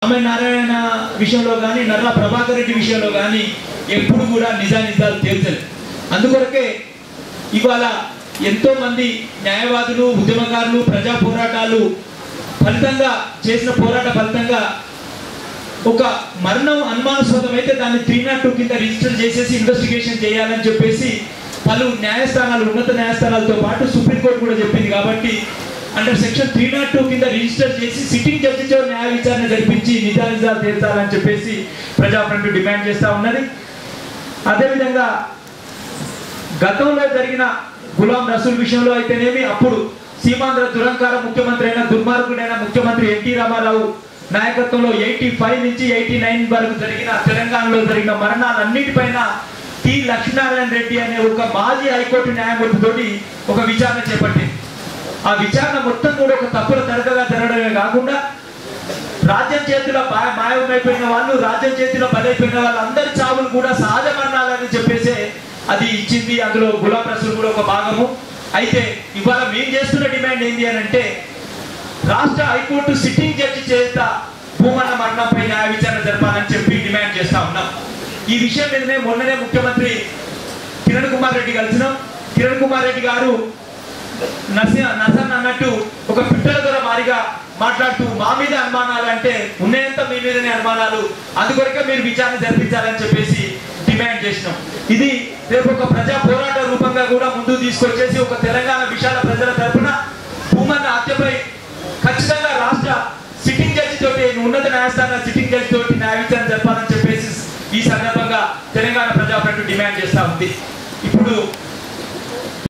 ఆమె నారాయణ విషయంలో కానీ నర్రా ప్రభాకర్ రెడ్డి విషయంలో కానీ ఎప్పుడు కూడా నిజానిజాలు తేల్చలేదు అందుకొరకే ఇవాళ ఎంతో మంది న్యాయవాదులు ఉద్యమకారులు ప్రజా పోరాటాలు ఫలితంగా చేసిన పోరాట ఫలితంగా ఒక మరణం అనుమానాస్పదమైతే దాన్ని త్రీ నాట్ టూ కింద రిజిస్టర్ చేసేసి ఇన్వెస్టిగేషన్ చేయాలని చెప్పేసి పలు న్యాయస్థానాలు ఉన్నత న్యాయస్థానాలతో పాటు సుప్రీంకోర్టు కూడా చెప్పింది కాబట్టి under section three nought two కింద రిజిస్టర్ చేసి సిట్టింగ్ జడ్జితో న్యాయ విచారణ జరిపించి నిజానిజాలు తీర్చాలని చెప్పేసి ప్రజాఫ్రంట్ డిమాండ్ చేస్తా ఉన్నది అదేవిధంగా గతంలో జరిగిన గులాం రసూల్ విషయంలో అయితేనేమి అప్పుడు సీమాంధ్ర దురంకార ముఖ్యమంత్రి అయిన దుర్మార్గుడైన ముఖ్యమంత్రి ఎన్టీ రామారావు నాయకత్వంలో ఎయిటీ ఫైవ్ నుంచి ఎయిటీ నైన్ వరకు జరిగిన తెలంగాణలో జరిగిన మరణాలన్నిటిపైన టి లక్ష్మీనారాయణ రెడ్డి అనే ఒక మాజీ హైకోర్టు న్యాయమూర్తితోటి ఒక విచారణ చేపట్టింది ఆ విచారణ మొత్తం కూడా ఒక తప్పుల తరగగా జరగడమే కాకుండా రాజ్యం చేతిలో మా- మాయమైపోయిన వాళ్ళు రాజ్యం చేతిలో బలైపోయిన వాళ్ళందరి చావులు కూడా సహజ మరణాలని చెప్పేసి అది ఇచ్చింది అందులో గులాం రసూల్ కూడా ఒక భాగము అయితే ఇవాళ మేము చేస్తున్న డిమాండ్ ఏంటి అని అంటే రాష్ట్ర హైకోర్టు సిట్టింగ్ జడ్జి చేత భూమన్న మరణంపై న్యాయ విచారణ జరపాలని చెప్పి డిమాండ్ చేస్తా ఉన్నాం ఈ విషయం మీదనే మొన్ననే ముఖ్యమంత్రి కిరణ్ కుమార్ రెడ్డి కలిసినాం కిరణ్ కుమార్ రెడ్డి గారు నసి- నసన్ అన్నట్టు ఒక పిట్టల దొర మారిగా మాట్లాడుతూ మా మీద అనుమానాలు అంటే ఉన్నాయంత మీ మీదనే అనుమానాలు అందుకొరకే మీరు విచారణ జరిపించాలని చెప్పేసి డిమాండ్ చేసినాం ఇది రేపు ఒక ప్రజా పోరాట రూపంగా కూడా ముందుకు తీసుకొచ్చేసి ఒక తెలంగాణ విశాల ప్రజా